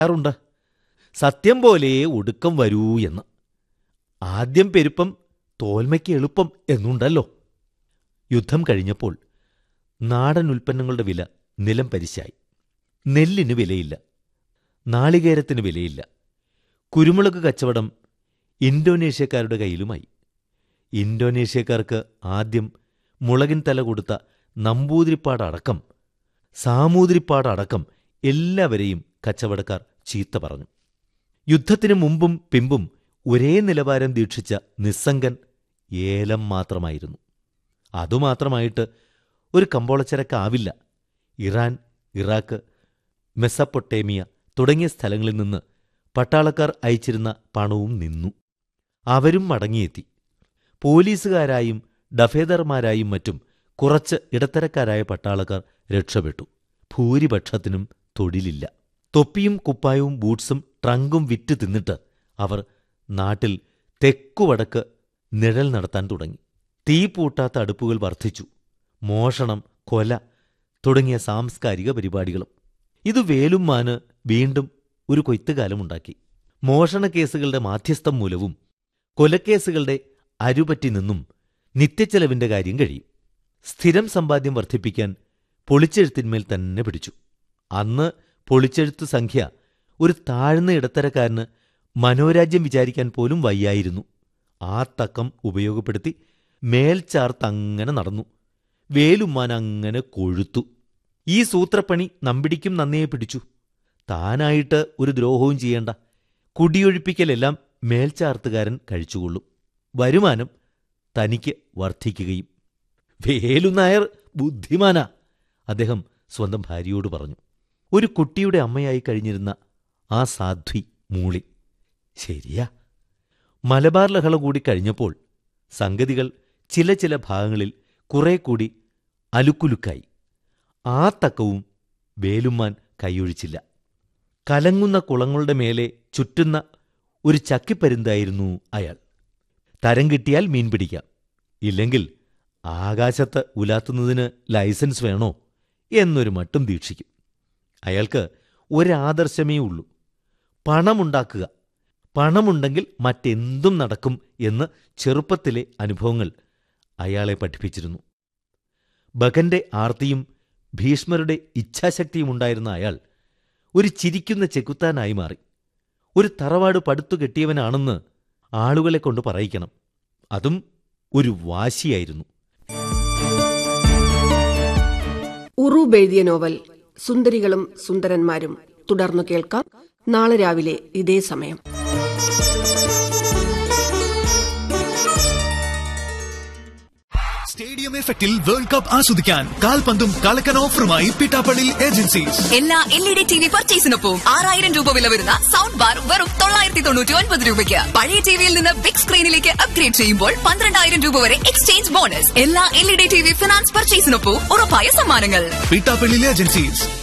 പറയാറുണ്ട് സത്യം പോലെ ഒടുക്കം വരൂ എന്ന് ആദ്യം പെരുപ്പം തോൽമയ്ക്ക് എളുപ്പം എന്നുണ്ടല്ലോ യുദ്ധം കഴിഞ്ഞപ്പോൾ നാടൻ ഉൽപ്പന്നങ്ങളുടെ വില നിലം പരിശായി നെല്ലിന് വിലയില്ല നാളികേരത്തിന് വിലയില്ല കുരുമുളക് കച്ചവടം ഇന്തോനേഷ്യക്കാരുടെ കയ്യിലുമായി ഇന്തോനേഷ്യക്കാർക്ക് ആദ്യം മുളകിൻ തല കൊടുത്ത നമ്പൂതിരിപ്പാടടക്കം സാമൂതിരിപ്പാടടക്കം എല്ലാവരെയും കച്ചവടക്കാർ ചീത്ത പറഞ്ഞു യുദ്ധത്തിനു മുമ്പും പിമ്പും ഒരേ നിലവാരം ദീക്ഷിച്ച നിസ്സംഗൻ ഏലം മാത്രമായിരുന്നു അതുമാത്രമായിട്ട് ഒരു കമ്പോളച്ചരക്കാവില്ല ഇറാൻ ഇറാഖ് മെസ്സപ്പൊട്ടേമിയ തുടങ്ങിയ സ്ഥലങ്ങളിൽ നിന്ന് പട്ടാളക്കാർ അയച്ചിരുന്ന പണവും നിന്നു അവരും മടങ്ങിയെത്തി പോലീസുകാരായും ഡഫേദർമാരായും മറ്റും കുറച്ച് ഇടത്തരക്കാരായ പട്ടാളക്കാർ രക്ഷപ്പെട്ടു ഭൂരിപക്ഷത്തിനും തൊഴിലില്ല തൊപ്പിയും കുപ്പായവും ബൂട്ട്സും ട്രങ്കും വിറ്റ് തിന്നിട്ട് അവർ നാട്ടിൽ തെക്കുവടക്ക് നിഴൽ നടത്താൻ തുടങ്ങി തീ പൂട്ടാത്ത അടുപ്പുകൾ വർദ്ധിച്ചു മോഷണം കൊല തുടങ്ങിയ സാംസ്കാരിക പരിപാടികളും ഇത് വേലുമ്മാന് വീണ്ടും ഒരു കൊയ്ത്തുകാലമുണ്ടാക്കി മോഷണ കേസുകളുടെ മാധ്യസ്ഥം മൂലവും കൊലക്കേസുകളുടെ അരുപറ്റി നിന്നും നിത്യച്ചെലവിന്റെ കാര്യം കഴിയും സ്ഥിരം സമ്പാദ്യം വർദ്ധിപ്പിക്കാൻ പൊളിച്ചെഴുത്തിന്മേൽ തന്നെ പിടിച്ചു അന്ന് പൊളിച്ചെഴുത്തു സംഖ്യ ഒരു താഴ്ന്ന ഇടത്തരക്കാരന് മനോരാജ്യം വിചാരിക്കാൻ പോലും വയ്യായിരുന്നു ആ തക്കം ഉപയോഗപ്പെടുത്തി മേൽച്ചാർത്തങ്ങനെ നടന്നു വേലുമ്മാൻ അങ്ങനെ കൊഴുത്തു ഈ സൂത്രപ്പണി നമ്പിടിക്കും നന്നേ പിടിച്ചു താനായിട്ട് ഒരു ദ്രോഹവും ചെയ്യേണ്ട കുടിയൊഴിപ്പിക്കലെല്ലാം മേൽച്ചാർത്തുകാരൻ കഴിച്ചുകൊള്ളും വരുമാനം തനിക്ക് വർദ്ധിക്കുകയും വേലുനായർ ബുദ്ധിമാനാ അദ്ദേഹം സ്വന്തം ഭാര്യയോട് പറഞ്ഞു ഒരു കുട്ടിയുടെ അമ്മയായി കഴിഞ്ഞിരുന്ന ആ സാധ്വി മൂളി ശരിയാ മലബാർ ലഹള കൂടി കഴിഞ്ഞപ്പോൾ സംഗതികൾ ചില ചില ഭാഗങ്ങളിൽ കുറെ കൂടി അലുക്കുലുക്കായി ആ തക്കവും വേലുമ്മാൻ കൈയൊഴിച്ചില്ല കലങ്ങുന്ന കുളങ്ങളുടെ മേലെ ചുറ്റുന്ന ഒരു ചക്കിപ്പരുന്തായിരുന്നു അയാൾ തരം കിട്ടിയാൽ മീൻ പിടിക്കാം ഇല്ലെങ്കിൽ ആകാശത്ത് ഉലാത്തുന്നതിന് ലൈസൻസ് വേണോ എന്നൊരു മട്ടും ദീക്ഷിക്കും അയാൾക്ക് ഒരാദർശമേ ഉള്ളൂ പണമുണ്ടാക്കുക പണമുണ്ടെങ്കിൽ മറ്റെന്തും നടക്കും എന്ന് ചെറുപ്പത്തിലെ അനുഭവങ്ങൾ അയാളെ പഠിപ്പിച്ചിരുന്നു ബഗന്റെ ആർത്തിയും ഭീഷ്മരുടെ ഇച്ഛാശക്തിയും ഉണ്ടായിരുന്ന അയാൾ ഒരു ചിരിക്കുന്ന ചെകുത്താനായി മാറി ഒരു തറവാട് പടുത്തു കെട്ടിയവനാണെന്ന് ആളുകളെ കൊണ്ട് പറയിക്കണം അതും ഒരു വാശിയായിരുന്നു ഉറൂബ് എഴുതിയ നോവൽ സുന്ദരികളും സുന്ദരന്മാരും തുടർന്നു കേൾക്കാം നാളെ രാവിലെ ഇതേ സമയം സ്റ്റേഡിയം എഫക്റ്റിൽ വേൾഡ് കപ്പ് ആസ്വദിക്കാൻ കാൽപന്തും കളക്കൻ ഓഫറുമായി പിട്ടാപ്പള്ളി ഏജൻസീസ് എല്ലാ L E D T V പർച്ചേസിനൊപ്പം ആറായിരം രൂപ വില വരുന്ന സൗണ്ട് ബാർ വെറും തൊള്ളായിരത്തി തൊണ്ണൂറ്റി ഒൻപത് രൂപയ്ക്ക് പഴയ ടിവിയിൽ നിന്ന് ബിഗ് സ്ക്രീനിലേക്ക് അപ്ഗ്രേഡ് ചെയ്യുമ്പോൾ പന്ത്രണ്ടായിരം രൂപ വരെ എക്സ്ചേഞ്ച് ബോണസ് എല്ലാ L E D T V finance പർച്ചേസിനൊപ്പം ഉറപ്പായ സമ്മാനങ്ങൾ പിട്ടാപ്പള്ളി ഏജൻസീസ്